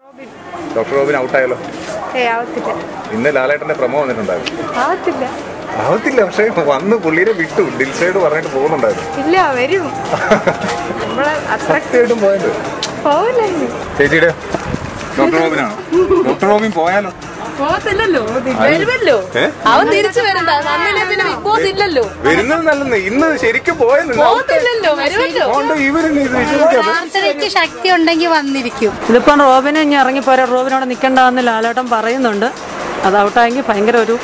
Doctor Robin ഔട്ടായാലോ ഏ ആവത്തില്ല ഇന്ന് ലാലേട്ടന്റെ പ്രമോ വന്നിട്ടുണ്ടായിരുന്നു ആവത്തില്ല ആവത്തില്ല പക്ഷേ വന്ന് പുള്ളിയെ വിട്ടു ഡിൽസൈഡ് പറഞ്ഞിട്ട് പോകുന്നുണ്ടായിരുന്നു ഇല്ല വരും നമ്മള് അത്ര സത്യമായിട്ടും പോയത് പോവില്ലേ ചേച്ചിയുടെ ഡോക്ടർ റോബിനാണോ ഡോക്ടർ റോബിൻ പോയാലോ പോകത്തില്ലല്ലോ വരുമല്ലോ ഏ? അവൻ തിരിച്ചു വരണ്ട അന്നില്ലേ പിന്നെ ബിഗ് ബോസ് ഇല്ലല്ലോ വരുന്നത് നല്ലെന്ന് ഇന്ന് ശരിക്കും പോയെന്ന് പോകത്തില്ലല്ലോ വരുമല്ലോ അതുകൊണ്ട് ഇവരില്ല ഇത് വിശ്വസിക്കാതെ പ്രാർത്ഥനയ്ക്ക് ശക്തി ഉണ്ടെങ്കിൽ വന്നിരിക്കും ഇതിപ്പം റോബിനെ ഇനി ഇറങ്ങിപ്പോരാ റോബിനോട് നിൽക്കണ്ടെന്ന് ലാലേട്ടൻ പറയുന്നുണ്ട് അത് ഔട്ടായെങ്കിൽ ഭയങ്കര ഒരു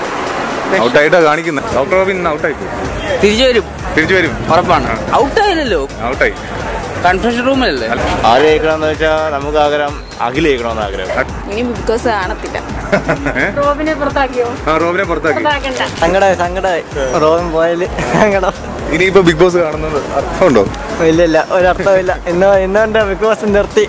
ഔട്ടായിട്ടാ കാണിക്കുന്നത് ഡോക്ടർ റോബിൻ ഇന്ന് ഔട്ടായി പോയി തിരിച്ചു വരും തിരിച്ചു വരും ഉറപ്പാണ് ഔട്ടായില്ലല്ലോ ഔട്ടായി കൺഫ്യൂഷൻ റൂമിലല്ലേ ആര് ജയിക്കണമെന്ന് വെച്ചാൽ നമുക്ക് ആഗ്രഹം അഖിൽ ജയിക്കണമെന്ന് ആഗ്രഹം ഇനി ബിഗ് ബോസ് കാണത്തില്ല റോബിനെ പുറത്താക്കിയോ ആ റോബിനെ പുറത്താക്കി സങ്കടമായി സങ്കടമായി റോബൻ പോയാല് സങ്കടം ഇനിയിപ്പോ ബിഗ് ബോസ് കാണുന്നത് അർത്ഥമുണ്ടോ ഇല്ല ഇല്ല ഒരർത്ഥമില്ല ഇന്ന് ഇന്നുകൊണ്ട് ബിഗ് ബോസ് നിർത്തി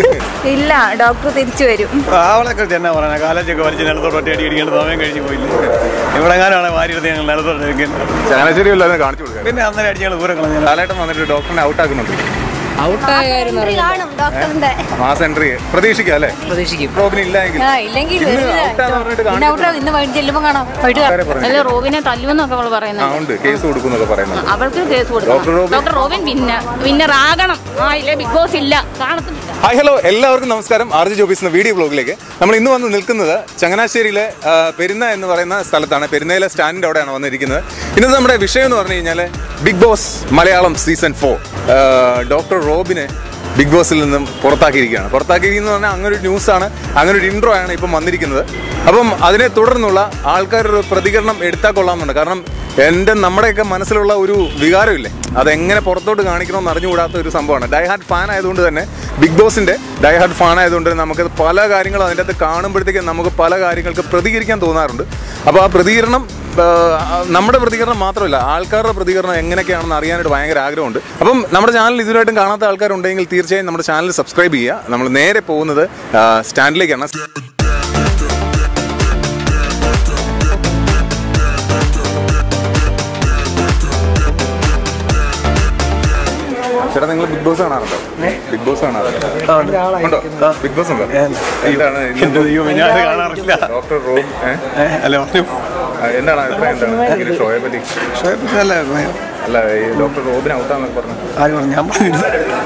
ഇല്ല ഡോക്ടർ തിരിച്ചു വരും അവളൊക്കെ തന്നെ പറയണ കാലേജൊക്കെ വലിച്ച് നിലത്തോട്ട് ഒറ്റ അടി അടിക്കേണ്ട സമയം കഴിഞ്ഞ് പോയില്ലേ ഇവിടെ എങ്ങാനാണ് വാരിയെടുത്ത് ഞങ്ങൾ നിലത്തോട്ട് ഇരിക്കുന്നത് ചങ്ങനാശ്ശേരി വല്ലതും കാണിച്ചു കൊടുക്കാൻ പിന്നെ അന്നേരം അടിച്ച് ഞങ്ങൾ ദൂരം കളഞ്ഞു ലാലേട്ടൻ വന്നിട്ട് ഡോക്ടറിനെ ഔട്ടാക്കുന്നുണ്ട് ഔട്ടായ കാര്യം കാണും ഡോക്ടറിന്റെ മാസ് എൻട്രി പ്രതീക്ഷിക്കാം അല്ലേ പ്രതീക്ഷിക്കും റോബിന് ഇല്ലെങ്കിൽ ഇല്ലെങ്കിൽ ഇന്ന് ഔട്ടാന്ന് പറഞ്ഞിട്ട് പിന്നെ ഔട്ടാ കാണിക്കുന്നു. ഇന്ന് വൈകിട്ട് ചെല്ലുമ്പോ കാണാം വൈകിട്ട് ആൾക്കാരെ പറഞ്ഞു. അല്ല റോബിനെ തല്ലുമെന്നൊക്കെ അവള് ആ പറയുന്നത് ഉണ്ട് കേസ് കൊടുക്കുന്നൊക്കെ പറയുന്നത് അവൾക്ക് കേസ് ഡോക്ടർ കൊടുക്കണം റോബിൻ- ഡോക്ടർ റോബിൻ പിന്നെ വിന്നർ ആകണം ആ ഇല്ല ബിഗ് ബോസ് ഇല്ല കാണത്തില്ല ഹായ് ഹലോ എല്ലാവർക്കും നമസ്കാരം ആർ ജി ജോബീസ് എന്ന വീഡിയോ ബ്ലോഗിലേക്ക് നമ്മൾ ഇന്ന് വന്ന് നിൽക്കുന്നത് ചങ്ങനാശ്ശേരിയിലെ ആ, പെരുന്ന എന്ന് പറയുന്ന സ്ഥലത്താണ് പെരുന്നയിലെ സ്റ്റാൻഡിൻ്റെ അവിടെയാണ് വന്നിരിക്കുന്നത് ഇന്നത്തെ നമ്മുടെ വിഷയം എന്ന് പറഞ്ഞു കഴിഞ്ഞാൽ Bigg Boss Malayalam season four doctor റോബിനെ ബിഗ് ബോസിൽ നിന്നും പുറത്താക്കിയിരിക്കുകയാണ് പുറത്താക്കിയിരിക്കുന്നു പറഞ്ഞാൽ അങ്ങനെ ഒരു ന്യൂസാണ് അങ്ങനെ ഒരു ഇൻട്രോ ആണ് ഇപ്പം വന്നിരിക്കുന്നത് അപ്പം അതിനെ തുടർന്നുള്ള ആൾക്കാരുടെ ഒരു പ്രതികരണം എടുത്താൽ കൊള്ളാമെന്നുണ്ട് കാരണം എൻ്റെ നമ്മുടെയൊക്കെ മനസ്സിലുള്ള ഒരു വികാരമില്ലേ അതെങ്ങനെ പുറത്തോട്ട് കാണിക്കണമെന്ന് അറിഞ്ഞുകൂടാത്ത ഒരു സംഭവമാണ് ഡൈ ഹാർഡ് ഫാൻ ആയതുകൊണ്ട് തന്നെ ബിഗ് ബോസിന്റെ ഡൈ ഹാർഡ് ഫാൻ ആയതുകൊണ്ട് നമുക്ക് പല കാര്യങ്ങളും അതിൻ്റെ അകത്ത് കാണുമ്പോഴത്തേക്കും നമുക്ക് പല കാര്യങ്ങൾക്ക് പ്രതികരിക്കാൻ തോന്നാറുണ്ട് അപ്പോൾ ആ പ്രതികരണം ആ, നമ്മുടെ പ്രതികരണം മാത്രമല്ല ആൾക്കാരുടെ പ്രതികരണം എങ്ങനെയൊക്കെയാണെന്ന് അറിയാനായിട്ട് ഭയങ്കര ആഗ്രഹമുണ്ട് അപ്പം നമ്മുടെ ചാനൽ ഇതുവരായിട്ടും കാണാത്ത ആൾക്കാരുണ്ടെങ്കിൽ തീർച്ചയായും നമ്മുടെ ചാനൽ സബ്സ്ക്രൈബ് ചെയ്യുക നമ്മൾ നേരെ പോകുന്നത് ആ, സ്റ്റാൻഡിലേക്കാണ് ചേട്ടാ നിങ്ങൾ ബിഗ് ബോസ് കാണാറുണ്ടോ ബിഗ് ബോസ് കാണാറുണ്ടോ ഉണ്ടോ ബിഗ് ബോസ് ഉണ്ടോ എന്താണ് എന്റെ ദൈവം ഞാൻ കാണാറില്ല ഡോക്ടർ റോം ഏ? ഏ, അല്ല പറഞ്ഞു ആ, എന്താണ് അഭിപ്രായം എന്താണ് ഈ ഷോയെ പറ്റി അല്ല അല്ല ഈ ഡോക്ടർ റോബിൻ ഔട്ടാന്നൊക്കെ പറഞ്ഞു ആര് പറഞ്ഞു ഞാൻ പറഞ്ഞില്ല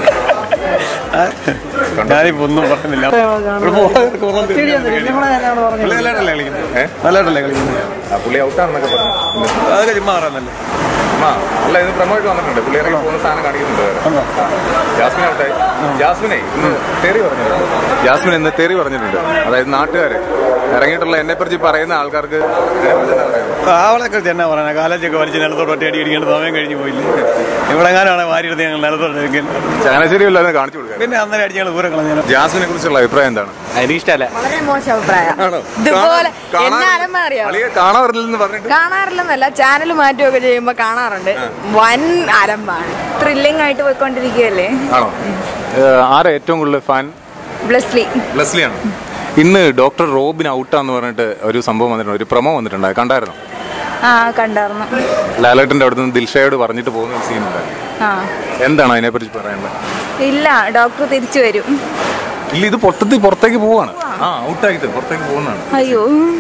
ആ, ഞാനിപ്പോ ഒന്നും പറയുന്നില്ല ഇവിടെ പോകാൻ കുറവ് പുള്ളി നല്ലതായിട്ടല്ലേ കളിക്കുന്നത് ഏ? നല്ലതായിട്ടല്ലേ കളിക്കുന്നത് ആ പുള്ളി ഔട്ടാണെന്നൊക്കെ പറഞ്ഞു അതൊക്കെ ചുമ്മാ പറയാന്നല്ലേ ആ അല്ല ഇത് പ്രമോട്ട് വന്നിട്ടുണ്ട് പുള്ളി ഇറങ്ങി പോകുന്ന സാധനം കാണിക്കുന്നുണ്ട് വേറെ. ആ. ജാസ്മിൻ ഔട്ടായി ജാസ്മിനെ ഇന്ന് തെറി പറഞ്ഞിട്ടുണ്ട് ജാസ്മിൻ ഇന്ന് തെറി പറഞ്ഞിട്ടുണ്ട് അതായത് നാട്ടുകാര് ഇറങ്ങിയിട്ടുള്ള എന്നെ പറ്റി പറയുന്ന ആൾക്കാർക്ക് ഇതിനെക്കുറിച്ച് എന്താ പറയുക അവളൊക്കെ തന്നെ പറയണ കാലേജൊക്കെ വലിച്ച് നിലത്തോട്ട് ഒറ്റ അടി അടിക്കേണ്ട സമയം കഴിഞ്ഞ് പോയില്ലേ ഇവിടെ എങ്ങാനാണ് വാരിയെടുത്ത് ഞങ്ങൾ നിലത്തോട്ട് ഇരിക്കുന്നത് ചങ്ങനാശ്ശേരി വല്ലതും കാണിച്ചു കൊടുക്കാൻ പിന്നെ അന്നേരം അടിച്ച് ഞങ്ങൾ ദൂരം കളഞ്ഞു ജാസ്മിനെ കുറിച്ചുള്ള അഭിപ്രായം എന്താണ് എനിക്കിഷ്ടമല്ല വളരെ മോശം അഭിപ്രായം ആണോ ഇതുപോലെ കാണാ- എന്നെ അലമ്പ അറിയാമോ? അളിയെ കാണാറില്ലെന്ന് പറഞ്ഞിട്ട് കാണാറില്ലെന്നല്ല ചാനൽ മാറ്റുകയൊക്കെ ചെയ്യുമ്പോ കാണാറുണ്ട് വൻ അലമ്പാണ് ത്രില്ലിംഗ് ആയിട്ട് പോയിക്കൊണ്ടിരിക്കുകയല്ലേ ആണോ ഏഹ്, ആരാ ഏറ്റവും കൂടുതൽ ഫാൻ ബ്ലസ്ലി ലെസ്ലിയാണ് ഇന്ന് ഡോക്ടർ റോബിൻ ഔട്ടാന്ന് പറഞ്ഞിട്ട് ഒരു സംഭവം വന്നിട്ടുണ്ട് ഒരു പ്രമോ വന്നിട്ടുണ്ട് കണ്ടായിരുന്നു ആ കണ്ടായിരുന്നു ലാലേട്ടന്റെ അവിടെ നിന്ന് ദിൽഷയോട് പറഞ്ഞിട്ട് പോകുന്ന ഒരു സീനുണ്ട് ആ എന്താണ് അതിനെപ്പറ്റി പറയാനുള്ളത് ഇല്ല ഡോക്ടർ തിരിച്ചു വരും ഇല്ല ഇത് പൊട്ടത്തിൽ പുറത്തേക്ക് പോവാണ് ആ ഔട്ടായിട്ട് പുറത്തേക്ക് പോകുന്നതാണ് അയ്യോ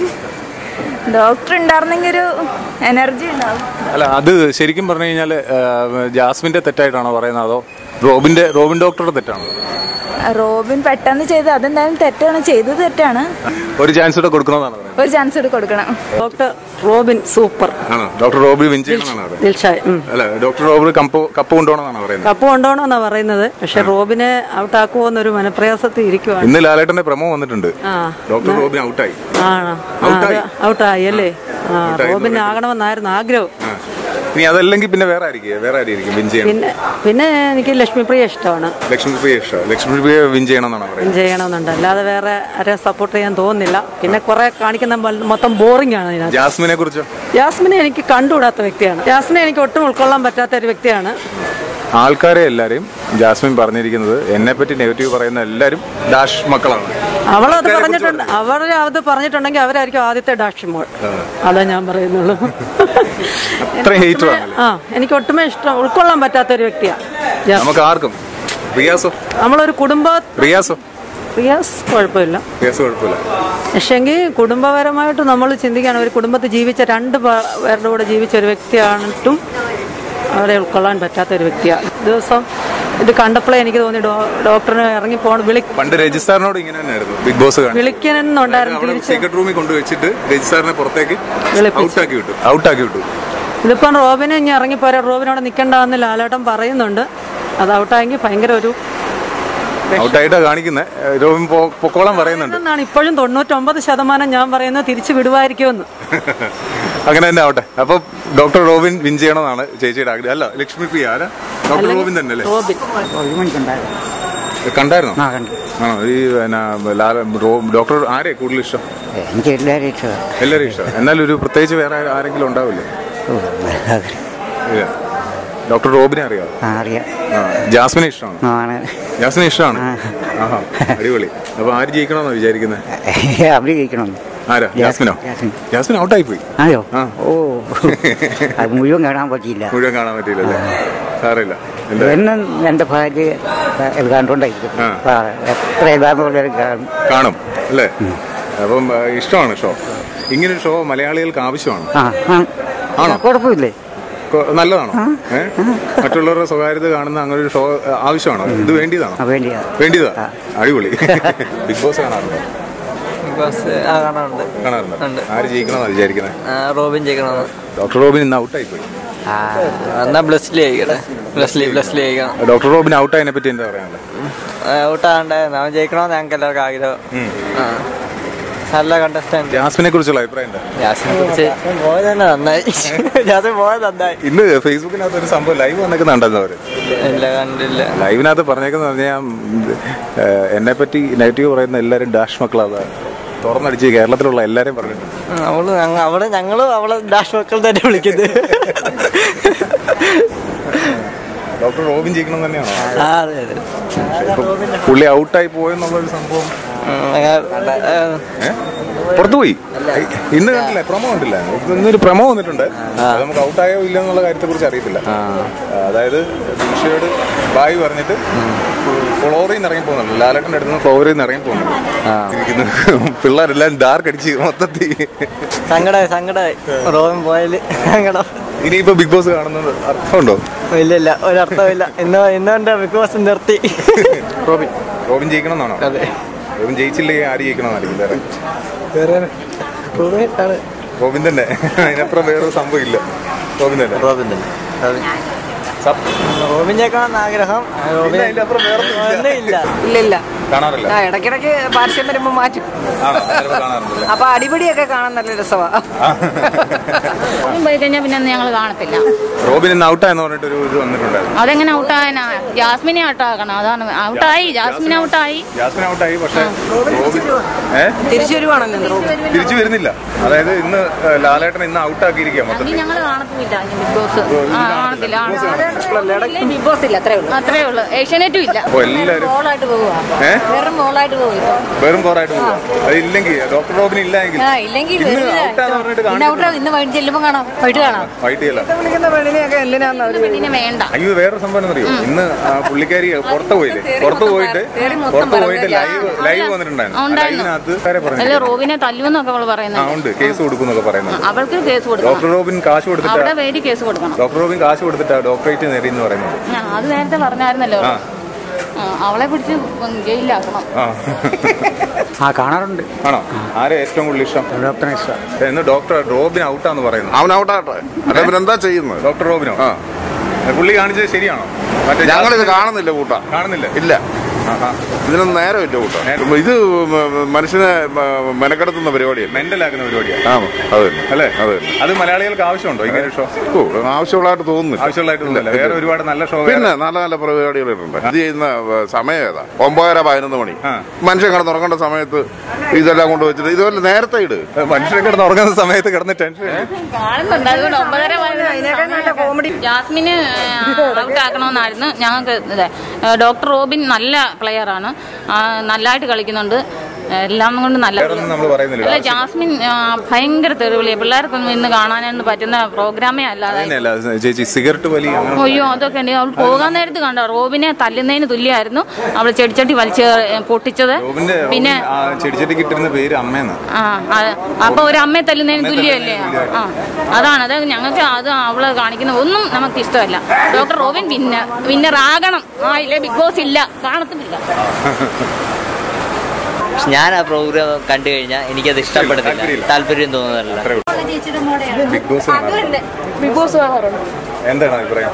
ഡോക്ടർ ഉണ്ടായിരുന്നെങ്കിൽ ഒരു എനർജി ഉണ്ടാവും അല്ല അത് ശരിക്കും പറഞ്ഞു കഴിഞ്ഞാൽ ജാസ്മിന്റെ തെറ്റായിട്ടാണോ പറയുന്നത് അതോ റോബിന്റെ റോബിൻ ഡോക്ടറുടെ തെറ്റാണോ റോബിൻ പെട്ടെന്ന് ചെയ്ത് അതെന്തായാലും തെറ്റാണ് ചെയ്തത് തെറ്റാണ് ഒരു ചാൻസ് കൂടെ കൊടുക്കണമെന്നാണ് പറയുന്നത് ഒരു ചാൻസ് കൂടി കൊടുക്കണം ഡോക്ടർ റോബിൻ സൂപ്പർ ആണോ ഡോക്ടർ റോബി വിൻ ചെയ്യണമെന്നാണ് പറയുന്നത് ദിൽഷായ് ഉം. അല്ല ഡോക്ടർ റോബി കപ്പ് കപ്പ് കൊണ്ടുപോകണമെന്നാണ് പറയുന്നത് കപ്പ് കൊണ്ടുപോകണമെന്നാ പറയുന്നത് പക്ഷെ റോബിനെ ഔട്ടാക്കുമോ എന്നൊരു മനപ്രയാസത്തിൽ ഇരിക്കുവാണ് ഇന്ന് ലാലേട്ടന്റെ പ്രമോ വന്നിട്ടുണ്ട് ആ ഡോക്ടർ റോബിൻ ഔട്ടായി ആണോ ആ, അത് ഔട്ടായി. ഔട്ടായി അല്ലേ ആ ഔട്ടായി എന്ന് റോബിൻ ആകണമെന്നായിരുന്നു ആഗ്രഹം ആ. ഇനി അതല്ലെങ്കിൽ പിന്നെ വേറെ ആയിരിക്കും വേറെ ആയിരിക്കും വിൻ ചെയ്യണം പിന്നെ പിന്നെ എനിക്ക് ലക്ഷ്മിപ്രിയ ഇഷ്ടമാണ് ലക്ഷ്മിപ്രിയ ഇഷ്ടം ലക്ഷ്മിപ്രിയ വിൻ ചെയ്യണം എന്നാണ് പറയുന്നത് വിൻ ചെയ്യണമെന്നുണ്ട് അല്ലാതെ വേറെ ആരെയും സപ്പോർട്ട് ചെയ്യാൻ തോന്നുന്നില്ല പിന്നെ കുറെ കാണിക്കുന്ന മൊ- മൊത്തം ബോറിംഗ് ആണ് ഇതിനകത്ത് ജാസ്മിനെ കുറിച്ചോ ജാസ്മിനെ എനിക്ക് കണ്ടുകൂടാത്ത വ്യക്തിയാണ് ജാസ്മിനെ എനിക്ക് ഒട്ടും ഉൾക്കൊള്ളാൻ പറ്റാത്ത ഒരു വ്യക്തിയാണ് ആൾക്കാരെ എല്ലാരെയും ജാസ്മിൻ പറഞ്ഞിരിക്കുന്നത് എന്നെ പറ്റി നെഗറ്റീവ് പറയുന്ന എല്ലാരും ഡാഷ് മക്കളാണ് അവളത് ആൾക്കാരെ പറഞ്ഞിട്ടുണ്ട് അവർ അത് പറഞ്ഞിട്ടുണ്ടെങ്കിൽ അവരായിരിക്കും ആദ്യത്തെ ഡാഷിമോൾ അതാ ഞാൻ പറയുന്നുള്ളൂ അത്രയും hatred ആണല്ലേ? ആ എനിക്ക് ഒട്ടുമേ ഇഷ്ടം ഉൾക്കൊള്ളാൻ പറ്റാത്ത ഒരു വ്യക്തിയാണ് ജാസ്മിൻ. നമുക്ക് ആർക്കും റിയാസോ നമ്മളൊരു കുടുംബ റിയാസോ റിയാസ് കുഴപ്പമില്ല കേസ് കുഴപ്പമില്ല പക്ഷെങ്കിൽ കുടുംബപരമായിട്ട് നമ്മൾ ചിന്തിക്കുകയാണ് ഒരു കുടുംബത്തിൽ ജീവിച്ച രണ്ട് പേ- പേരുടെ കൂടെ ജീവിച്ച ഒരു വ്യക്തിയാണിട്ടും അവരെ ഉൾക്കൊള്ളാൻ പറ്റാത്ത ഒരു വ്യക്തിയാണ് ദിവസം ഇത് കണ്ടപ്പോഴേ എനിക്ക് തോന്നി ഡോ- ഡോക്ടറിന് ഇറങ്ങി പോകണം വിളി പണ്ട് രജിസ്റ്റാറിനോട് ഇങ്ങനെ തന്നെയായിരുന്നു ബിഗ് ബോസ് കാണി വിളിക്കണമെന്നുണ്ടായിരുന്നു അവിടെ തിരിച്ച് സീക്രട്ട് റൂമിൽ കൊണ്ടുവച്ചിട്ട് രജിസ്റ്റാറിനെ പുറത്തേക്ക് വിളിപ്പിച്ചു. ഔട്ടാക്കി വിട്ടു ഔട്ടാക്കി വിട്ടു ഇതിപ്പം റോബിന് ഇനി ഇറങ്ങിപ്പോരാ റോബിനോട് നിൽക്കണ്ടെന്ന് ലാലേട്ടൻ പറയുന്നുണ്ട് അത് ഔട്ടായെങ്കിൽ ഭയങ്കര ഒരു ഔട്ടായിട്ടാ കാണിക്കുന്നത് രോബിൻ പോ- പൊക്കോളം പറയുന്നുണ്ട് എന്നാണ് ഇപ്പോഴും തൊണ്ണൂറ്റൊമ്പത് ശതമാനം ഞാൻ പറയുന്നത് തിരിച്ചു വിടുവായിരിക്കുമെന്ന് അങ്ങനെ തന്നെ ആവട്ടെ അപ്പൊ ഡോക്ടർ റോബിൻ വിൻ ചെയ്യണമെന്നാണ് ചേച്ചിയുടെ ആഗ്രഹം അല്ല ലക്ഷ്മി പി ആരാ ഡോക്ടർ റോബിൻ തന്നെ അല്ലേ റോബിൻ കണ്ടായിരുന്നോ ആ കണ്ടു ആണോ ഈ പിന്നെ ലാല റോ- ഡോക്ടർ ആരെ കൂടുതൽ ഇഷ്ടം എനിക്ക് എല്ലാവരും ഇഷ്ടമാണ് എല്ലാവരും ഇഷ്ടം എന്നാലും ഒരു പ്രത്യേകിച്ച് വേറെ ആരെങ്കിലും ഉണ്ടാവില്ലേ ഓ, ഇല്ല ഡോക്ടർ റോബിനെ അറിയാം ആ, അറിയാം ആ, ജാസ്മിനെ ഇഷ്ടമാണ് ആണ് ജാസ്മിനെ ഇഷ്ടമാണ് ആഹാ അടിപൊളി അപ്പൊ ആര് ജയിക്കണമെന്നാ വിചാരിക്കുന്നത് അവിടെ ജയിക്കണമെന്ന് ആരാ ജാസ്മിനോ ജാസ്മിൻ. ജാസ്മിൻ ഔട്ടായി പോയി അതെയോ ആ. ഓ അത് മുഴുവൻ കാണാൻ പറ്റിയില്ല മുഴുവൻ കാണാൻ പറ്റിയില്ലല്ലേ സാറില്ല എന്താ എന്നും എന്റെ ഭാര്യ ഇത് കണ്ടുകൊണ്ടായിരിക്കും ആ. ആ, എത്ര എഴുതാന്നുള്ളവരും കാണും കാണും അല്ലേ അപ്പം ആ, ഇഷ്ടമാണ് ഷോ ഇങ്ങനൊരു ഷോ മലയാളികൾക്ക് ആവശ്യമാണ് ആ ആ. ആണോ? കുഴപ്പമില്ലേ കൊ- നല്ലതാണോ ഏ മറ്റുള്ളവരുടെ സ്വകാര്യത കാണുന്ന അങ്ങനെ ഒരു ഷോ ആ, ആവശ്യമാണോ ഇത് വേണ്ടിയതാണോ ആ വേണ്ടിയാ വേണ്ടിയതാ അടിപൊളി ബിഗ് ബോസ് കാണാറുണ്ടോ ബസ് ആ കാണാറുണ്ട് കാണാറുണ്ടോ ഉണ്ട്. ആര് ജയിക്കണമെന്നാ വിചാരിക്കുന്നത് ആ, റോബിൻ ജയിക്കണമെന്ന് ഡോക്ടർ റോബിൻ ഇന്ന് ഔട്ടായി പോയി ആ, എന്നാ ബ്ലസ്ലി ആയിക്കട്ടെ ബ്ലസ്ലി ബ്ലസ്ലി ആയിക്കണം ഡോക്ടർ റോബിൻ ഔട്ടായതിനെ പറ്റി എന്താ പറയാനുള്ളത് ഔട്ടാണ്ടായിരുന്നു അവൻ ജയിക്കണമെന്ന് ഞങ്ങൾക്ക് എല്ലാവർക്കും ആഗ്രഹം ആ. നല്ല കണ്ടസ്റ്റന്റ് ജാസ്മിനെ കുറിച്ചുള്ള അഭിപ്രായം എന്താ ജാസിനെ കുറിച്ച് പോയത് തന്നെ നന്നായി ജാസിൻ പോയത് നന്നായി ഇന്ന് ഫേസ്ബുക്കിനകത്ത് ഒരു സംഭവം ലൈവ് വന്നേക്കുന്നുണ്ടെന്ന് അവര് ഇല്ല കണ്ടില്ല ലൈവിനകത്ത് പറഞ്ഞേക്കുന്ന പറഞ്ഞാൽ എന്നെ പറ്റി നെഗറ്റീവ് പറയുന്ന എല്ലാവരും ഡാഷ് മക്കളാണ് തുറന്നടിച്ച് കേരളത്തിലുള്ള എല്ലാവരെയും പറഞ്ഞിട്ടുണ്ട് ഉം, അവള് ഞങ്ങ- അവള് ഞങ്ങളും അവളെ ഡാഷ് മക്കൾ തന്നെ വിളിക്കുന്നത് ഡോക്ടർ റോബിൻ ജയിക്കണം തന്നെയാണോ ആ, അതെ അതെ പുള്ളി ഔട്ടായി പോയെന്നുള്ളൊരു സംഭവം ഉം, ഞങ്ങ- ആ, ഏ? പുറത്തു പോയി ഇന്ന് കണ്ടില്ലേ പ്രമോ കണ്ടില്ല ഇന്നൊരു പ്രമോ വന്നിട്ടുണ്ട് അത് നമുക്ക് ഔട്ടായോ ഇല്ല എന്നുള്ള കാര്യത്തെ കുറിച്ച് അറിയത്തില്ല അതായത് ദിൽഷയോട് ബായ് പറഞ്ഞിട്ട് ഫ്ലോറിൽ നിന്ന് ഇറങ്ങി പോകുന്നുണ്ട് ലാലേട്ടൻ്റെ അടുത്ത് നിന്ന് ഫ്ലോറിൽ നിന്ന് ഇറങ്ങി പോകുന്നുണ്ട് ഇരിക്കുന്ന പിള്ളേരെല്ലാം ഡാർക്ക് അടിച്ച് മൊത്തത്തിൽ സങ്കടായി സങ്കടായി റോബിൻ പോയാല് സങ്കടം ഇനിയിപ്പോ ബിഗ് ബോസ് കാണുന്നത് അർത്ഥമുണ്ടോ ഇല്ല ഇല്ല ഒരർത്ഥമില്ല ഇന്ന് ഇന്നുകൊണ്ട് ബിഗ് ബോസ് നിർത്തി റോബിൻ റോബിൻ ജയിക്കണം എന്നാണോ അതെ റോബിൻ ജയിച്ചില്ലെങ്കിൽ ആര് ജയിക്കണമെന്നായിരിക്കും വേറെ വേറെ റോബിൻ ആണ് റോബിൻ തന്നെ അതിനപ്പുറം വേറൊരു സംഭവം ഇല്ല റോബിൻ തന്നെ റോബിൻ തന്നെ സത്യം. റോബിൻ ജയിക്കണമെന്ന് ആഗ്രഹം റോബിൻ അതിന്റെ അപ്പുറം വേറൊന്നും ഇല്ല. ഒന്നും ഇല്ല ഇല്ല ഇല്ല കാണാറില്ല ആ ഇടയ്ക്കിടയ്ക്ക് പാർശ്യം വരുമ്പോ മാറ്റും ആണോ ചിലപ്പോ കാണാറുണ്ടല്ലേ അപ്പൊ അടിപൊളിയൊക്കെ കാണാൻ നല്ല രസമാ റോബിൻ പോയി കഴിഞ്ഞാൽ പിന്നെ ഞങ്ങൾ കാണത്തില്ല റോബിൻ ഇന്ന് ഔട്ടായെന്ന് പറഞ്ഞിട്ട് ഒരു ഇത് വന്നിട്ടുണ്ടായിരുന്നു അതെങ്ങനെ ഔട്ടായനാ ജാസ്മിനെ ഔട്ടാക്കണം അതാണ് ഔട്ടായി ജാസ്മിൻ ഔട്ടായി ജാസ്മിൻ ഔട്ടായി പക്ഷെ റോബിൻ ഏ തിരിച്ചു വരുവാണെന്ന് തിരിച്ചു വരുന്നില്ല അതായത് ഇന്ന് ഏഹ്, ലാലേട്ടൻ ഇന്ന് ഔട്ടാക്കിയിരിക്കുക ഇനി മൊത്തത്തിൽ ഞങ്ങൾ കാണത്തുമില്ല ഇനി ബിഗ് ബോസ് ആ കാണത്തില്ല ബിഗ് ബോസ് ഇല്ല അത്രേ ഉള്ളൂ അത്രേ ഉള്ളൂ ഏഷ്യാനെറ്റും ഇല്ല അപ്പൊ എല്ലാരും മോളായിട്ട് പോവുക ഏ വെറും മോളായിട്ട് പോകും വെറും പോറായിട്ട് പോവാ അതില്ലെങ്കിൽ ഡോക്ടർ റോബിൻ ഇല്ലെങ്കിൽ ആ ഇല്ലെങ്കിൽ ഇന്ന് ഔട്ടാന്ന് പറഞ്ഞിട്ട് കാണിക്കുന്നു ഇന്ന് വൈകിട്ട് ചെല്ലുമ്പോൾ കാണാം വൈകിട്ട് കാണാം ഫൈറ്റ് ചെയ്യല വിളിക്കുന്ന പെണ്ണിനെയൊക്കെ എന്തിനാന്ന് അവര് പെണ്ണിനെ വേണ്ട അയ്യോ വേറെ സംഭവം അറിയോ ഇന്ന് ആ പുള്ളിക്കാരി പുറത്ത് പോയില്ലേ പുറത്ത് പോയിട്ട് പുറത്ത് പോയിട്ട് ലൈവ് ലൈവ് വന്നിട്ടുണ്ടായിരുന്നു ആ ഉണ്ടായിരുന്നു. ലൈവിനകത്ത് കാര്യം അല്ല പറഞ്ഞു റോബിനെ തല്ലുമെന്നൊക്കെ അവള് ആ പറയുന്നത് ഉണ്ട് കേസ് കൊടുക്കുന്നൊക്കെ പറയുന്നത് അവൾക്ക് കേസ് കൊടുക്കണം ഡോക്ടർ റോബിൻ കാശ് കൊടുത്തിട്ടാ അവിടെ പേര് കേസ് കൊടുക്കണം ഡോക്ടർ റോബിൻ കാശ് കൊടുത്തിട്ടാ ഡോക്ടറേറ്റ് നേടി എന്ന് പറയുന്നത് ആ, അത് നേരത്തെ പറഞ്ഞായിരുന്നല്ലോ ആ. ആ, അവളെ പിടിച്ച് ജയിലിലാക്കണം ആ ആ കാണാറുണ്ട് ആണോ ആരെ ഏറ്റവും കൂടുതൽ ഇഷ്ടം ഡോക്ടറെ ഇഷ്ടം ഇന്ന് ഡോക്ടർ റോബിൻ ഔട്ടാന്ന് പറയുന്നു അവൻ ഔട്ടാട്ടെ അല്ലെ പിന്നെ എന്താ ചെയ്യുന്നത് ഡോക്ടർ റോബിനോ ആ പുള്ളി കാണിച്ചത് ശരിയാണോ മറ്റേ ഞങ്ങളിത് കാണുന്നില്ല കൂട്ട കാണുന്നില്ല ഇല്ല ആഹാ. ഇതിനൊന്നും നേരമില്ല കൂട്ട ഇത് മ- മനുഷ്യനെ മ- മെനക്കെടുത്തുന്ന പരിപാടിയല്ല മെന്റലാക്കുന്ന പരിപാടിയാണ് ആ അത് തന്നെ അല്ലേ അത് തന്നെ അത് മലയാളികൾക്ക് ആവശ്യമുണ്ടോ ഇങ്ങനെ ഷോ ഓ ആവശ്യമുള്ളതായിട്ട് തോന്നുന്നില്ല ആവശ്യമുള്ളതായിട്ട് തോന്നുന്നില്ല വേറെ ഒരുപാട് നല്ല ഷോ പിന്നെ നല്ല നല്ല പരിപാടികളുണ്ട് ഇത് ചെയ്യുന്ന ഏ, സമയം ഏതാ ഒമ്പതര പതിനൊന്ന് മണി ആ. മനുഷ്യൻ കിടന്നുറങ്ങേണ്ട സമയത്ത് ഇതെല്ലാം കൊണ്ട് വെച്ചിട്ട് ഇതുപോലെ നേരത്തെ ഇട് മനുഷ്യരെ കിടന്ന് ഉറങ്ങുന്ന സമയത്ത് കിടന്ന് ടെൻഷൻ കാണുന്നുണ്ട് അതുകൊണ്ട് ഒമ്പതര അതിനേക്കാൾ നല്ല കോമഡി ജാസ്മിന് ഔട്ട് ആക്കണമെന്നായിരുന്നു ഞങ്ങൾക്ക് ഇത് ഡോക്ടർ റോബിൻ നല്ല പ്ലെയറാണ് നല്ലതായിട്ട് കളിക്കുന്നുണ്ട് എല്ലാം കൊണ്ട് നല്ല വേറൊന്നും നമ്മൾ പറയുന്നില്ല അല്ല ജാസ്മിൻ ആ, ഭയങ്കര തെറിവിളിയ പിള്ളേർക്കൊന്നും ഇന്ന് കാണാനൊന്നും പറ്റുന്ന പ്രോഗ്രാമേ അല്ലാതെ അങ്ങനെയല്ല ചേച്ചി സിഗരറ്റ് വലി അങ്ങനെ അയ്യോ അതൊക്കെ ഉണ്ട് അവൾ പോകാൻ നേരത്ത് കണ്ട റോബിനെ തല്ലുന്നതിന് തുല്യമായിരുന്നു അവൾ ചെടിച്ചട്ടി വലിച്ച് പൊട്ടിച്ചത് റോബിന്റെ പിന്നെ റോബിൻ ആ ചെടിച്ചട്ടിക്ക് ഇട്ടിരുന്ന പേര് അമ്മയെന്ന് ആ ആ, അപ്പൊ ഒരു അമ്മയെ തല്ലുന്നതിന് തുല്യമല്ലേ ആ അതാണ് അത് ഞങ്ങൾക്ക് അത് അവള് കാണിക്കുന്ന ഒന്നും നമുക്ക് ഇഷ്ടമല്ല ഡോക്ടർ റോബിൻ പിന്നെ വിന്നർ ആകണം ആ ഇല്ല ബിഗ് ബോസ് ഇല്ല കാണത്തുമില്ല ഞാൻ ആ പ്രോഗ്രാം കണ്ടു കഴിഞ്ഞാൽ എനിക്കത് ഇഷ്ടപ്പെടുന്നില്ല താല്പര്യമില്ല. താല്പര്യം തോന്നുന്നില്ല അത്രേ ഉള്ളൂ. ബിഗ് ബോസ് കാണാറുണ്ട്. ബിഗ് ബോസ് കാണാറുണ്ട് എന്താണ് അഭിപ്രായം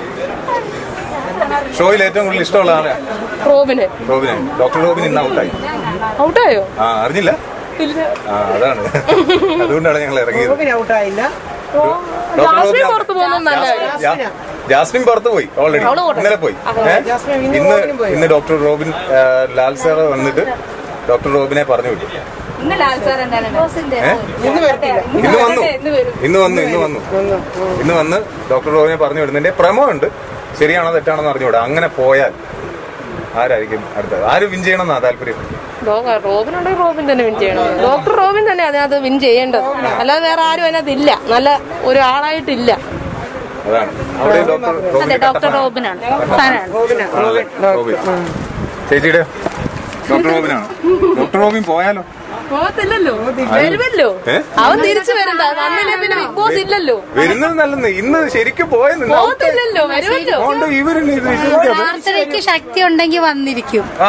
ഷോയിൽ ഏറ്റവും കൂടുതൽ ഇഷ്ടമുള്ള ആളെ റോബിന് റോബിനെ ഡോക്ടർ റോബിൻ ഇന്ന് ഔട്ടായി ഔട്ടായോ ആ അറിഞ്ഞില്ല ആ അതാണ് അതുകൊണ്ടാണ് ഞങ്ങൾ ഇറങ്ങിയത് ഡോക്ടർ റോബിൻ പുറത്ത് പോകുന്നത് നല്ല ജാ- ജാസ്മിൻ പുറത്ത് പോയി ഓൾറെഡി ഇന്നലെ പോയി ഏ? ഇന്ന് ഇന്ന് ഡോക്ടർ റോബിൻ ആ, ലാൽ സാർ വന്നിട്ട് ഡോക്ടർ റോബിനെ പറഞ്ഞു വിട്ടു ഇന്ന് ലാൽ സാർ എന്താണ് ഏ? ഇന്ന് വന്നു ഇന്ന് വന്നു ഇന്ന് വന്നു ഇന്ന് വന്ന് ഡോക്ടർ റോബിനെ പറഞ്ഞു വിടുന്നതിന്റെ പ്രമോ ഉണ്ട് ശരിയാണോ തെറ്റാണോ എന്ന് അറിഞ്ഞുകൂടാ അങ്ങനെ പോയാൽ ആരായിരിക്കും അടുത്തത് ആര് വിൻ ചെയ്യണമെന്നാ താല്പര്യം റോബിൻ ഉണ്ടെങ്കിൽ റോബിൻ തന്നെ വിൻ ചെയ്യണം ഡോക്ടർ റോബിൻ തന്നെ അതിനകത്ത് വിൻ ചെയ്യേണ്ടത് അല്ലാതെ വേറെ ആരും അതിനകത്ത് ഇല്ല നല്ല ഒരാളായിട്ടില്ല അതാണ് അവിടെ ഡോക്ടർ റോബിന്റെ അതെ ഡോക്ടർ കട്ടപ്പന. റോബിനാണ് ഫാനാണ് ആണല്ലേ? റോബിൻ ചേച്ചിയുടെ ഡോക്ടർ റോബിനാണ് ഡോക്ടർ റോബിൻ പോയാലോ പോകത്തില്ലല്ലോ വരുമല്ലോ ഏ? അവൻ തിരിച്ചു വരണ്ട വന്നില്ലേ പിന്നെ ബിഗ് ബോസ് ഇല്ലല്ലോ വരുന്നത് നല്ലെന്ന് ഇന്ന് ശരിക്കും പോയെന്ന് പോകത്തില്ലല്ലോ വരുമല്ലോ അതുകൊണ്ട് ഇവരില്ല ഇത് വിശ്വസിക്കാതെ പ്രാർത്ഥനയ്ക്ക് ശക്തി ഉണ്ടെങ്കിൽ വന്നിരിക്കും ആ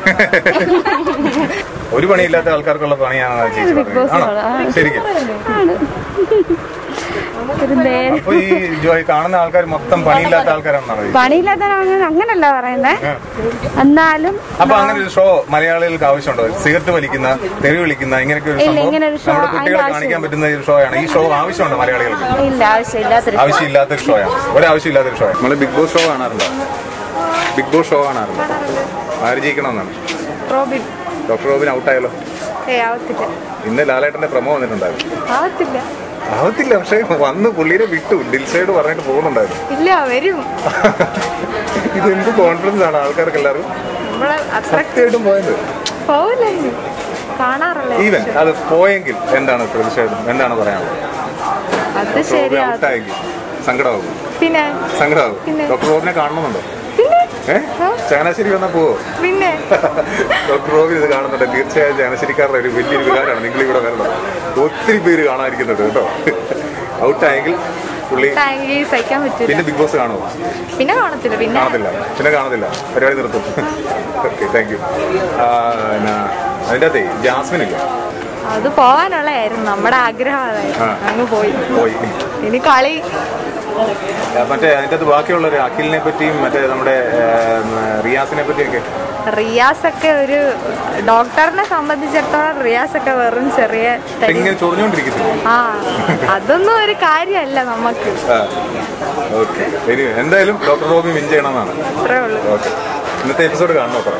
ഒരു പണിയില്ലാത്ത ആൾക്കാർക്കുള്ള പണിയാണ് ചേച്ചി പറഞ്ഞത് ആണോ ശരിക്കും അപ്പൊ ഈ ജോയ് കാണുന്ന ആൾക്കാർ മൊത്തം പണിയില്ലാത്ത ആൾക്കാരാണെന്നാണ് ചോദിച്ചത്. പണിയില്ലാത്ത അങ്ങനല്ല പറയുന്നേ ആ. എന്നാലും അപ്പൊ അങ്ങനെ ഒരു ഷോ മലയാളികൾക്ക് ആവശ്യമുണ്ടോ സിഗരറ്റ് വലിക്കുന്ന തെറി വിളിക്കുന്ന ഇങ്ങനെയൊക്കെ ഒരു ഇല്ല, സംഭവം ഇങ്ങനെ ഒരു show നമ്മുടെ കുട്ടികളെ അതിന്റെ കാണിക്കാൻ പറ്റുന്ന ഒരു ഷോയാണ് ഈ ഷോ ആവശ്യമുണ്ടോ മലയാളികൾക്ക് ഇല്ല ആവശ്യമില്ലാത്തൊരു ആവശ്യമില്ലാത്തൊരു ഷോയാണ് ഒരാവശ്യമില്ലാത്തൊരു ഷോ നമ്മൾ ബിഗ് ബോസ് ഷോ കാണാറുണ്ടോ ബിഗ് ബോസ് ഷോ കാണാറുണ്ടോ ആര് ജയിക്കണമെന്നാണ് റോബിൻ ഡോക്ടർ റോബിൻ ഔട്ടായാലോ ഏ ആവത്തില്ല ഇന്ന് ലാലേട്ടന്റെ പ്രമോ വന്നിട്ടുണ്ടായിരുന്നു ആവത്തില്ല ആവത്തില്ല പക്ഷെ വന്ന് പുള്ളിനെ വിട്ടു ഡിൽസൈഡ് പറഞ്ഞിട്ട് പോകുന്നുണ്ടായിരുന്നു ഇല്ല വരും ഇത് എന്ത് കോൺഫിഡൻസ് ആണ് ആൾക്കാർക്ക് എല്ലാവർക്കും നമ്മളെ അത്ര സത്യമായിട്ടും പോയത് പോവില്ല ഇനി. കാണാറില്ല ഈവൻ അത് പോയെങ്കിൽ എന്താണ് പ്രതിഷേധം എന്താണ് പറയാനുള്ളത് അത് ഡോക്ടർ റോബിൻ ശരിയാ ഔട്ടായെങ്കിൽ സങ്കടമാകും പിന്നെ സങ്കടമാകും പിന്നെ? ഡോക്ടർ റോബിനെ കാണണമെന്നുണ്ടോ പിന്നെ ഏ ചങ്ങനാശ്ശേരി വന്നാൽ പോവോ പിന്നെ ഡോക്ടർ റോബിൻ ഇത് കാണുന്നുണ്ട് തീർച്ചയായും ചങ്ങനാശ്ശേരിക്കാരുടെ ഒരു വലിയൊരു വികാരമാണ് നിങ്ങൾ ഇവിടെ വരണം ഒത്തിരി പേര് കാണാതിരിക്കുന്നുണ്ട് കേട്ടോ ഔട്ടായെങ്കിൽ പുള്ളി താങ്കി സഹിക്കാൻ പറ്റില്ല പിന്നെ ബിഗ് ബോസ് കാണുമോ പിന്നെ കാണത്തില്ല പിന്നെ കാണത്തില്ല പിന്നെ കാണത്തില്ല പരിപാടി നിർത്തും ഓക്കെ താങ്ക് യു അതിൻ്റെ അകത്തെ ജാസ്മിൻ ഇല്ല അത് പോകാനുള്ളതായിരുന്നു നമ്മുടെ ആഗ്രഹം അതായിരുന്നു ആ. അങ്ങ് പോയി പോയി ഇനി കളി ആ, മറ്റേ അതിൻ്റെ അകത്ത് ബാക്കിയുള്ളവർ അഖിലിനെ പറ്റിയും മറ്റേ നമ്മുടെ ആ, റിയാസിനെ പറ്റിയൊക്കെ റിയാസ് ഒക്കെ ഒരു ഡോക്ടറിനെ സംബന്ധിച്ചിടത്തോളം റിയാസ് ഒക്കെ വെറും ചെറിയ തരി ഇങ്ങനെ ചൊറിഞ്ഞുകൊണ്ടിരിക്കുന്നു ആ അതൊന്നും ഒരു കാര്യമല്ല നമുക്ക് ആ ഓക്കെ ഇനി എന്തായാലും ഡോക്ടർ റോബി വിൻ ചെയ്യണമെന്നാണ് അത്രേ ഉള്ളൂ ഓക്കെ ഇന്നത്തെ എപ്പിസോഡ് കാണണം നോക്കാം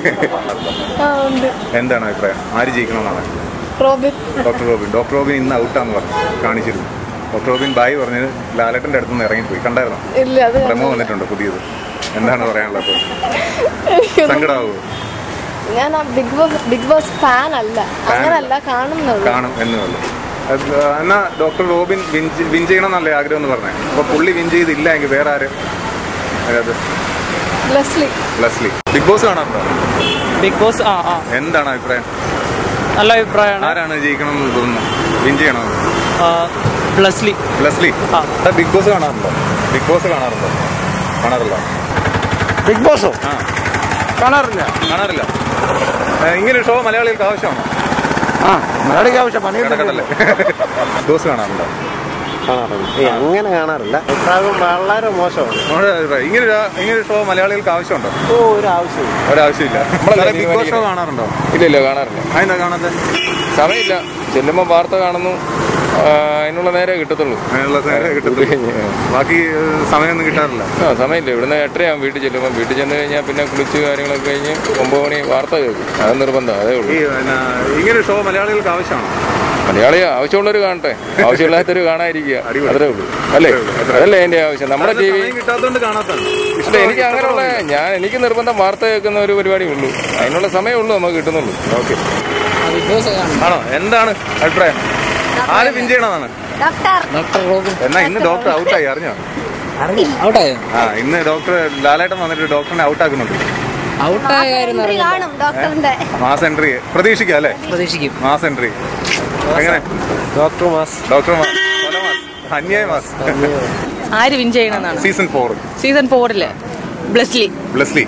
ആ ഉണ്ട് എന്താണ് അഭിപ്രായം ആര് ജയിക്കണമെന്നാണ് റോബിൻ ഡോക്ടർ റോബിൻ ഡോക്ടർ റോബിൻ ഇന്ന് ഔട്ടാന്ന് പറഞ്ഞു കാണിച്ചിരുന്നു ഡോക്ടർ റോബിൻ ബായ് പറഞ്ഞത് ലാലേട്ടൻ്റെ അടുത്ത് നിന്ന് ഇറങ്ങിപ്പോയി കണ്ടായിരുന്നോ ഇല്ല അത് പ്രമോ വന്നിട്ടുണ്ട് പുതിയത് എന്താണ് പറയാനുള്ളത് അപ്പോൾ സങ്കടമാവോ ഞാൻ ആ Bigg Boss Bigg Boss fan അല്ല അങ്ങനല്ല കാണുന്നത് കാണും എന്നുള്ളൂ അത് എന്നാ ഡോക്ടർ റോബിൻ വിൻ ചെ- വിൻ ചെയ്യണം എന്നല്ലേ ആഗ്രഹം എന്ന് പറഞ്ഞത് അപ്പൊ പുള്ളി വിൻ ചെയ്തില്ല എങ്കിൽ വേറെ ആര് അതായത് ലെസ്ലി ലെസ്ലി ബിഗ് ബോസ് കാണാറുണ്ടോ ബിഗ് ബോസ് ആ ആ എന്താണ് അഭിപ്രായം നല്ല അഭിപ്രായമാണ് ആരാണ് ജയിക്കണം എന്ന് തോന്നുന്നു വിൻ ചെയ്യണോ ലെസ്ലി ലെസ്ലി ബിഗ് ബോസ് കാണാറുണ്ടോ ബിഗ് ബോസ് കാണാറുണ്ടോ കാണാറില്ല ബിഗ് ബോസോ ആ കാണാറില്ല കാണാറില്ല ഏ, ഇങ്ങനെ ഷോ മലയാളികൾക്ക് ആവശ്യമാണോ ആ മലയാളിക്ക് ആവശ്യം പണി കിടക്കട്ടല്ലേ ബിഗ് ബോസ് കാണാറുണ്ടോ കാണാറില്ല ഏയ് അങ്ങനെ കാണാറില്ല അഭിപ്രായം വളരെ മോശമാണ് നമ്മുടെ അഭിപ്രായം ഇങ്ങനെ ഒരു- ഇങ്ങനെ ഒരു ഷോ മലയാളികൾക്ക് ആവശ്യമുണ്ടോ ഓ ഒരു ആവശ്യം ഒരാവശ്യമില്ല സാറേ, ബിഗ് ബോസ് ഷോ കാണാറുണ്ടോ ഇല്ല ഇല്ല കാണാറില്ല അതെന്താ കാണാത്ത സമയമില്ല ചെല്ലുമ്പോൾ വാർത്ത കാണുന്നു ആ, അതിനുള്ള നേരെ കിട്ടത്തുള്ളൂ അതിനുള്ള നേരെ കിട്ടത്തുള്ളൂ. ബാക്കി ഏഹ്, സമയമൊന്നും കിട്ടാറില്ല ആ സമയമില്ല ഇവിടുന്ന് എട്ടരയാകും വീട്ടിൽ ചെല്ലുമ്പോൾ വീട്ടിൽ ചെന്ന് കഴിഞ്ഞാൽ പിന്നെ കുളിച്ച് കാര്യങ്ങളൊക്കെ കഴിഞ്ഞ് ഒമ്പത് മണി വാർത്ത കേൾക്കും അത് നിർബന്ധം അതേ ഉള്ളൂ ഈ പിന്നെ, ഇങ്ങനെ ഒരു ഷോ മലയാളികൾക്ക് ആവശ്യമാണോ മലയാളി ആവശ്യമുള്ളവർ കാണട്ടെ ആവശ്യമില്ലാത്തവർ കാണാതിരിക്കുക അത്രേ ഉള്ളൂ അല്ലേ അതല്ലേ എൻ്റെ ആവശ്യം നമ്മുടെ ടി വി കിട്ടാത്തതുകൊണ്ട് കാണാത്താണ് ഇഷ്ടം എനിക്ക് അങ്ങനെയുള്ള ഞാൻ എനിക്ക് നിർബന്ധം വാർത്ത കേൾക്കുന്ന ഒരു പരിപാടി ഉള്ളൂ അതിനുള്ള സമയമുള്ളൂ നമുക്ക് കിട്ടുന്നുള്ളൂ ഓക്കെ ആണോ എന്താണ് അഭിപ്രായം ആര് വിൻ ചെയ്യണമെന്നാണ് എന്നാ ഇന്ന് ഡോക്ടർ ഔട്ടായി അറിഞ്ഞോ ആ ഇന്ന് ഡോക്ടർ ലാലേട്ടൻ വന്നിട്ട് ഡോക്ടറിനെ ഔട്ടാക്കുന്നുണ്ട് കാണും ഡോക്ടറിന്റെ മാസ് എൻട്രി പ്രതീക്ഷിക്കാം അല്ലേ പ്രതീക്ഷിക്കും മാസ് എൻട്രി എങ്ങനെ ഡോക്ടർ മാസ് ഡോക്ടർ മാസ് കൊല മാസ് അന്യായ മാസ് ആര് വിൻ ചെയ്യണമെന്നാണ് സീസൺ ഫോർ സീസൺ ഫോറില് ബ്ലസ്ലി ബ്ലസ്ലി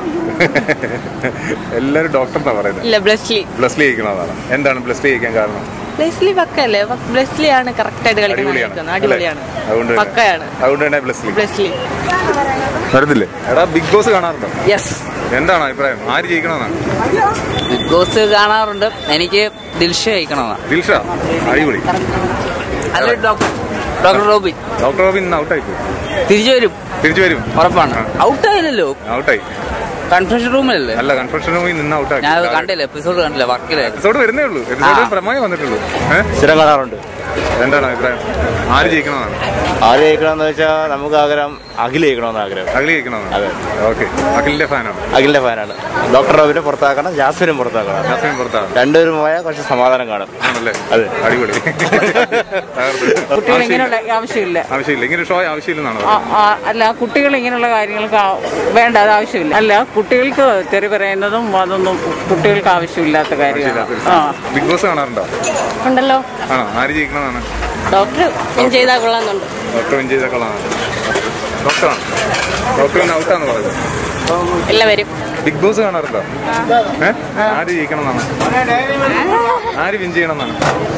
എല്ലാരും ഡോക്ടർ എന്നാ പറയുന്നത് ഇല്ല ബ്ലസ്ലി ബ്ലസ്ലി ജയിക്കണമെന്നാണ് എന്താണ് ബ്ലസ്ലി ജയിക്കാൻ കാരണം ബ്ലസ്ലി പക്കല്ലേ ബ്ലസ്ലി ആണ് കറക്റ്റ് ആയിട്ട് കളിക്കുന്നത് അടിപൊളിയാണ് അതുകൊണ്ട് തന്നെ- പക്കയാണ് അതുകൊണ്ട് തന്നെ ബ്ലസ്ലി ബ്ലസ്ലി വരത്തില്ലേ എടാ ബിഗ് ബോസ് കാണാറുണ്ടോ യെസ് എന്താണ് അഭിപ്രായം ആര് ജയിക്കണമെന്നാണ് ബിഗ് ബോസ് കാണാറുണ്ട് എനിക്ക് ദിൽഷ അയക്കണമെന്നാണ് ദിൽഷ അടിപൊളി അല്ല doctor doctor Robin doctor Robin ഇന്ന് ഔട്ടായി പോയി തിരിച്ചു വരും തിരിച്ചു വരും ഉറപ്പാണ് ഔട്ടായില്ലല്ലോ ഔട്ടായി കൺഫ്യൂഷൻ റൂമിലല്ലേ അല്ല കൺഫ്യൂഷൻ റൂമിൽ നിന്ന് ഔട്ടാക്കി ഞാൻ അത് കണ്ടില്ല എപ്പിസോഡ് കണ്ടില്ല വർക്കിലായിരുന്നു എപ്പിസോഡ് വരുന്നേ ഉള്ളൂ എപ്പിസോഡ് പ്രമേയം വന്നിട്ടുള്ളൂ ഏഹ് സ്ഥിരം കാണാറുണ്ട് എന്താണ് അഭിപ്രായം ആര് ജയിക്കണമെന്നാണ് ആര് ജയിക്കണമെന്ന് വെച്ചാൽ നമുക്ക് ആഗ്രഹം അഖിൽ ജയിക്കണമെന്ന് ആഗ്രഹം അഖിൽ ജയിക്കണമെന്നാണ് അതെ ഓക്കെ അഖിലിന്റെ ഫാനാണ് അഖിലിന്റെ ഫാനാണ് ഡോക്ടർ റോബിനെ പുറത്താക്കണം ജാസ്മിനും പുറത്താക്കണം ജാസ്മിൻ പുറത്താണ് രണ്ടുപേരും പോയാൽ കുറച്ച് സമാധാനം കാണും ആണല്ലേ അതെ അടിപൊളി കുട്ടികൾ ഇങ്ങനെയുള്ള ആവശ്യമില്ല ആവശ്യമില്ല ഇങ്ങനെ ഷോ ആവശ്യമില്ലെന്നാണ് ആ, ആ, അല്ല കുട്ടികൾ ഇങ്ങനെയുള്ള കാര്യങ്ങൾക്ക് ആ- വേണ്ട അത് ആവശ്യമില്ല അല്ല കുട്ടികൾക്ക് തെറി പറയുന്നതും അതൊന്നും കുട്ടികൾക്ക് ആവശ്യമില്ലാത്ത കാര്യമാണ് ആ ബിഗ് ബോസ് കാണാറുണ്ടോ ഉണ്ടല്ലോ ആണോ ആര് ജയിക്കണമെന്നാണ് ഡോക്ടർ വിൻ ചെയ്താൽ കൊള്ളാന്നുണ്ട് ഡോക്ടർ വിൻ ചെയ്ത കളാണ് ഡോക്ടറാണ് ഡോക്ടർ ഇന്ന് ഔട്ടാന്ന് പറയുന്നത് എല്ലാവരും ബിഗ് ബോസ് കാണാറുണ്ടോ ഏ ആര് ജയിക്കണമെന്നാണ് ആര് വിൻ ചെയ്യണമെന്നാണ്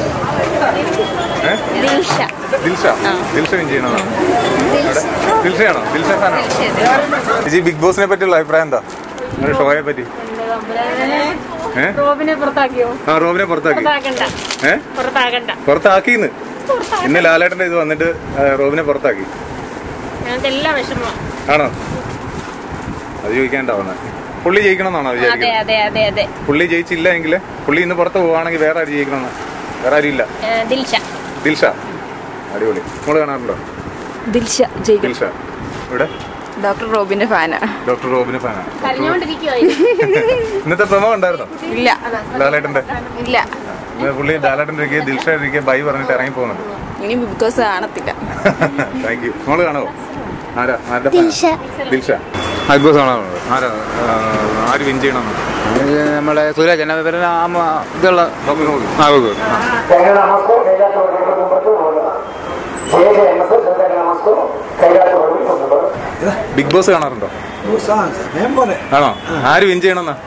ഏ ദിൽഷ ദിൽഷ ദിൽഷ വിൻ ചെയ്യണമെന്നാണ് അവിടെ? ദിൽഷയാണോ ദിൽഷ ഫാനാണോ ചേച്ചി ബിഗ് ബോസിനെ പറ്റിയുള്ള അഭിപ്രായം എന്താ നിങ്ങളുടെ ഷോയെ പറ്റി ഏ റോബിനെ പുറത്താക്കിയോ ആ റോബിനെ പുറത്താക്കി പുറത്താക്കണ്ട ഏ പുറത്താക്കണ്ട പുറത്താക്കിന്ന് ഇന്ന് ലാലേട്ടന്റെ ഇത് വന്നിട്ട് ആ, റോബിനെ പുറത്താക്കി ഞങ്ങൾക്ക് എല്ലാ വിഷമവും ആണോ അത് ചോദിക്കാണ്ടാവുന്ന പുള്ളി ജയിക്കണമെന്നാണോ അതെ വിചാരിക്കുന്നത് അതെ അതെ അതെ പുള്ളി ജയിച്ചില്ല എങ്കിൽ പുള്ളി ഇന്ന് പുറത്ത് പോവുകയാണെങ്കിൽ വേറെ ആര് ജയിക്കണമെന്ന് വേറെ ആരും ഇല്ല ഏ, ദിൽഷ ദിൽഷ അടിപൊളി നമ്മൾ കാണാറുണ്ടോ ദിൽഷ ജയിക്കും ദിൽഷ ഇവിടെ ഡോക്ടർ റോബിന്റെ ഫാനാ ഡോക്ടർ റോബിന് ഫാനാണ് കരഞ്ഞോണ്ടിരിക്കുവായിരുന്നു ഇന്നത്തെ പ്രമോ ഉണ്ടായിരുന്നോ ഇല്ല ലാലേട്ടന്റെ ഇല്ല ഇന്ന് പുള്ളി ലാലേട്ടൻ്റെ ഇരിക്കുക ദിൽഷ ഇരിക്കുക ബൈ പറഞ്ഞിട്ട് ഇറങ്ങി പോകുന്നുണ്ട് ഇനി ബിഗ് ബോസ് കാണത്തില്ല താങ്ക് യു നമ്മൾ കാണുമോ ആരാ ആരുടെ fan? ദിൽഷ ബിഗ് ബോസ് കാണാറുണ്ട് ആരാ ആ, ആര് വിൻ ചെയ്യണമെന്ന് നമ്മളെ സൂരജ് എന്നെ ഇവരുടെ ആ മ- ഇതുള്ള റോബിൻ റോബിൻ ആ ഗോകുൽ. ആ. ബിഗ് ബോസ് കാണാറുണ്ടോ ആണോ ആര് വിൻ ചെയ്യണമെന്നാ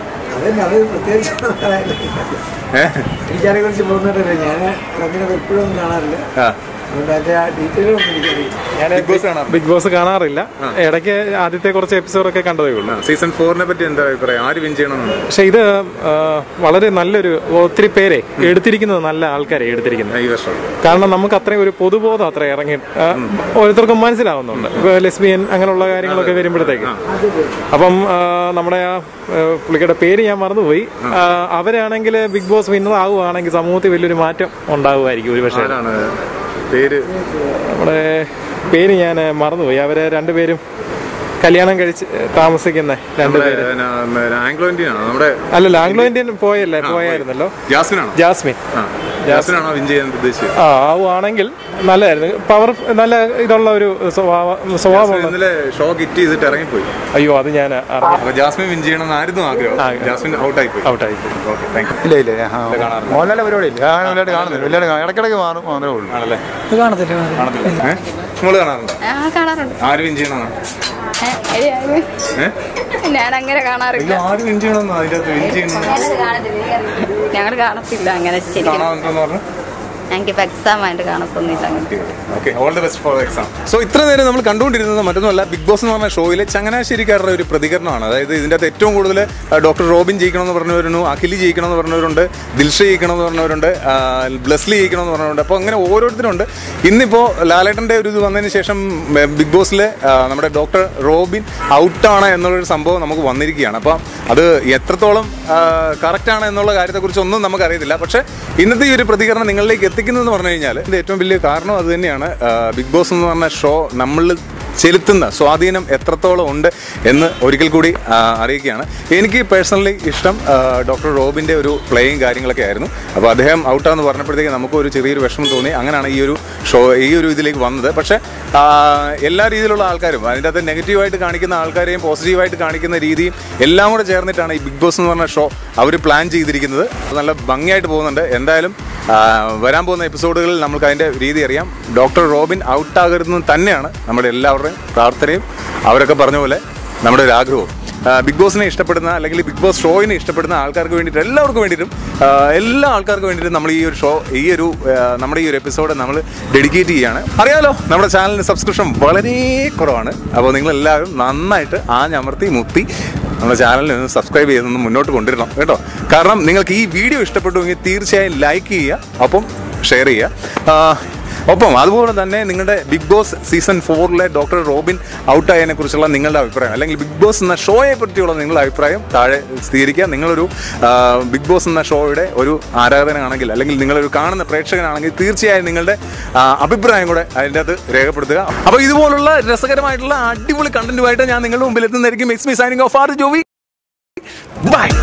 ഏ എനിക്കതിനെ കുറിച്ച് പോകുന്നുണ്ടല്ലോ ഞാൻ അങ്ങനെ എപ്പോഴും കാണാറില്ല ആ അതുകൊണ്ട് അതിന്റെ ആ ഡീറ്റെയിലൊന്നും എനിക്കറിയില്ല ബിഗ് ബോസ് കാണാറുണ്ടോ ബിഗ് ബോസ് കാണാറില്ല ഇടയ്ക്ക് ആദ്യത്തെ കുറച്ച് എപ്പിസോഡൊക്കെ കണ്ടതേ ഉള്ളൂ സീസൺ ഫോറിനെ പറ്റി എന്താ അഭിപ്രായം ആര് വിൻ ചെയ്യണമെന്ന് പക്ഷെ ഇത് ആ, വളരെ നല്ലൊരു ഒത്തിരി പേരെ എടുത്തിരിക്കുന്നത് നല്ല ആൾക്കാരെ എടുത്തിരിക്കുന്നത് ഈ വർഷം കാരണം നമുക്ക് അത്രയും ഒരു പൊതുബോധം അത്ര ഇറങ്ങി ആ, ഓരോരുത്തർക്കും മനസ്സിലാവുന്നുണ്ട് ഇപ്പൊ ലെസ്ബിയൻ അങ്ങനെയുള്ള കാര്യങ്ങളൊക്കെ വരുമ്പോഴത്തേക്ക് അപ്പം ആ, നമ്മുടെ ആ ആ, പുള്ളിയുടെ പേര് ഞാൻ മറന്നുപോയി ആ, അവരാണെങ്കിൽ ബിഗ് ബോസ് വിന്നർ ആവുകയാണെങ്കിൽ സമൂഹത്തിൽ വലിയൊരു മാറ്റം ഉണ്ടാവുമായിരിക്കും ഒരു പക്ഷേ ആരാണ് പേര് നമ്മുടെ പേര് ഞാൻ മറന്നുപോയി അവരെ രണ്ടുപേരും കല്യാണം കഴിച്ച് താമസിക്കുന്ന രണ്ടുപേര് ആംഗ്ലോ ഇന്ത്യൻ ആണോ നമ്മുടെ അല്ലല്ല ആംഗ്ലോ ഇന്ത്യൻ പോയല്ലേ പോയായിരുന്നല്ലോ ജാസ്മിൻ ആണോ ജാസ്മിൻ ജാസ്മിൻ ആണോ വിൻ ചെയ്യാൻ ഉദ്ദേശിച്ചത് ആ ആവുകയാണെങ്കിൽ നല്ലതായിരുന്നു പവർ നല്ല ഇതുള്ള ഒരു സ്വഭാവ ജാസ്മിൻ സ്വഭാവമുള്ള ഇന്നലെ ഷോ കിറ്റ് ചെയ്തിട്ട് ഇറങ്ങിപ്പോയി അയ്യോ അത് ഞാൻ അറിഞ്ഞു അപ്പൊ ജാസ്മിൻ വിൻ ചെയ്യണമെന്നായിരുന്നു ആഗ്രഹം ജാസ്മിൻ ഔട്ടായി പോയി ഔട്ടായി ഓക്കെ താങ്ക് യു ഇല്ല ഇല്ല കാണാറുണ്ട് മോഹൻലാലിന്റെ പരിപാടി ഇല്ല ഞാൻ വലുതായിട്ട് കാണുന്നില്ല വലുതായിട്ട് കാണും. ഇടയ്ക്കിടയ്ക്ക് മാറും അങ്ങനെ ഉള്ളൂ ആണല്ലേ കാണത്തില്ല കാണത്തില്ല ഏ? നിങ്ങള് കാണാറുണ്ടോ ആ കാണാറുണ്ട് ആര് വിൻ ചെയ്യണമെന്നാണ് ഏ, ഏത്? ഏ? ഞാൻ അങ്ങനെ കാണാറില്ല അയ്യോ ആര് വിൻ ചെയ്യണമെന്നാ അതിന്റെ അകത്ത് വിൻ ചെയ്യുന്നത് ഞങ്ങൾ കാണത്തില്ല അങ്ങനെ ശരിക്കും കാണാമെന്ന് പറഞ്ഞു ഞങ്ങൾക്ക് എക്സാം ആയിട്ട് കാണത്തൊന്നുമില്ല അങ്ങനെ okay all the best for exam so ഇത്ര നേരം നമ്മൾ കണ്ടുകൊണ്ടിരുന്നത് മറ്റൊന്നുമല്ല ബിഗ് ബോസ് എന്ന് പറഞ്ഞ ഷോയിലെ ചങ്ങനാശ്ശേരിക്കാരുടെ ഒരു പ്രതികരണമാണ് അതായത് ഇതിൻ്റെ അകത്ത് ഏറ്റവും കൂടുതൽ ഡോക്ടർ റോബിൻ ജയിക്കണമെന്ന് പറഞ്ഞവരുന്നു അഖിലി ജയിക്കണമെന്ന് പറഞ്ഞവരുണ്ട് ദിൽഷ ജയിക്കണമെന്ന് പറഞ്ഞവരുണ്ട് ആ, ബ്ലെസ്ലി ജയിക്കണമെന്ന് പറഞ്ഞവരുണ്ട് അപ്പോൾ അങ്ങനെ ഓരോരുത്തരുണ്ട് ഇന്നിപ്പോൾ ലാലേട്ടൻ്റെ ഒരു ഇത് വന്നതിന് ശേഷം ഏ, ബിഗ് ബോസിൽ നമ്മുടെ ഡോക്ടർ റോബിൻ ഔട്ടാണ് എന്നുള്ളൊരു സംഭവം നമുക്ക് വന്നിരിക്കുകയാണ് അപ്പോൾ അത് എത്രത്തോളം കറക്റ്റാണ് എന്നുള്ള കാര്യത്തെക്കുറിച്ചൊന്നും നമുക്കറിയത്തില്ല പക്ഷേ ഇന്നത്തെ ഈ ഒരു പ്രതികരണം നിങ്ങളിലേക്ക് എത്തിക്കുന്നതെന്ന് പറഞ്ഞു കഴിഞ്ഞാൽ ഇതിൻ്റെ ഏറ്റവും വലിയ കാരണം അത് തന്നെയാണ് ആ, ബിഗ് ബോസ് എന്ന് പറഞ്ഞ ഷോ നമ്മളിൽ ചെലുത്തുന്ന സ്വാധീനം എത്രത്തോളം ഉണ്ട് എന്ന് ഒരിക്കൽ കൂടി ആ, അറിയിക്കുകയാണ് എനിക്ക് പേഴ്സണലി ഇഷ്ടം ആ, ഡോക്ടർ റോബിൻ്റെ ഒരു പ്ലേയും കാര്യങ്ങളൊക്കെ ആയിരുന്നു അപ്പോൾ അദ്ദേഹം ഔട്ടാന്ന് പറഞ്ഞപ്പോഴത്തേക്ക് നമുക്ക് ഒരു ചെറിയൊരു വിഷമം തോന്നി അങ്ങനെയാണ് ഈ ഒരു ഷോ ഈ ഒരു ഇതിലേക്ക് വന്നത് പക്ഷേ ആ, എല്ലാ രീതിയിലുള്ള ആൾക്കാരും അതിൻ്റെ അകത്ത് നെഗറ്റീവായിട്ട് കാണിക്കുന്ന ആൾക്കാരെയും പോസിറ്റീവായിട്ട് കാണിക്കുന്ന രീതിയും എല്ലാം കൂടെ ചേർന്നിട്ടാണ് ഈ ബിഗ് ബോസ് എന്ന് പറഞ്ഞ ഷോ അവർ പ്ലാൻ ചെയ്തിരിക്കുന്നത് നല്ല ഭംഗിയായിട്ട് പോകുന്നുണ്ട് എന്തായാലും ആ, വരാൻ പോകുന്ന എപ്പിസോഡുകളിൽ നമുക്ക് അതിൻ്റെ രീതി അറിയാം ഡോക്ടർ റോബിൻ ഔട്ടാകരുതെന്ന് തന്നെയാണ് നമ്മുടെ എല്ലാവരുടെയും പ്രാർത്ഥനയും അവരൊക്കെ പറഞ്ഞ പോലെ നമ്മുടെ ഒരു ആഗ്രഹവും ആ, ബിഗ് ബോസിനെ ഇഷ്ടപ്പെടുന്ന അല്ലെങ്കിൽ ബിഗ് ബോസ് ഷോയിനെ ഇഷ്ടപ്പെടുന്ന ആൾക്കാർക്ക് വേണ്ടിയിട്ട് എല്ലാവർക്കും വേണ്ടിയിട്ടും ആ, എല്ലാ ആൾക്കാർക്കും വേണ്ടിയിട്ടും നമ്മൾ ഈ ഒരു ഷോ ഈ ഒരു ആ, നമ്മുടെ ഈ ഒരു എപ്പിസോഡ് നമ്മൾ ഡെഡിക്കേറ്റ് ചെയ്യുകയാണ് അറിയാലോ നമ്മുടെ ചാനലിന് സബ്സ്ക്രിപ്ഷൻ വളരെ കുറവാണ് അപ്പോൾ നിങ്ങൾ എല്ലാവരും നന്നായിട്ട് ആഞ്ഞമർത്തി മുത്തി നമ്മുടെ ചാനലിൽ ഒന്ന് സബ്സ്ക്രൈബ് ചെയ്തൊന്ന് മുന്നോട്ട് കൊണ്ടുവരണം കേട്ടോ കാരണം നിങ്ങൾക്ക് ഈ വീഡിയോ ഇഷ്ടപ്പെട്ടുവെങ്കിൽ തീർച്ചയായും ലൈക്ക് ചെയ്യുക ഒപ്പം ഷെയർ ചെയ്യുക ആ, ഒപ്പം അതുപോലെ തന്നെ നിങ്ങളുടെ ബിഗ് ബോസ് സീസൺ ഫോറിലെ ഡോക്ടർ റോബിൻ ഔട്ടായതിനെ കുറിച്ചുള്ള നിങ്ങളുടെ അഭിപ്രായം അല്ലെങ്കിൽ ബിഗ് ബോസ് എന്ന ഷോയെ പറ്റിയുള്ള നിങ്ങളുടെ അഭിപ്രായം താഴെ സ്ഥിരീകരിക്കുക നിങ്ങളൊരു ആ, ബിഗ് ബോസ് എന്ന ഷോയുടെ ഒരു ആരാധകനാണെങ്കിൽ അല്ലെങ്കിൽ നിങ്ങളൊരു കാണുന്ന പ്രേക്ഷകനാണെങ്കിൽ തീർച്ചയായും നിങ്ങളുടെ ആ, അഭിപ്രായം കൂടെ അതിൻ്റെ അകത്ത് രേഖപ്പെടുത്തുക അപ്പോൾ ഇതുപോലുള്ള രസകരമായിട്ടുള്ള അടിപൊളി കണ്ടന്റുമായിട്ട് ഞാൻ നിങ്ങളുടെ മുമ്പിൽ എത്തുന്നതായിരിക്കും എക്സ് മി signing off R Jovi by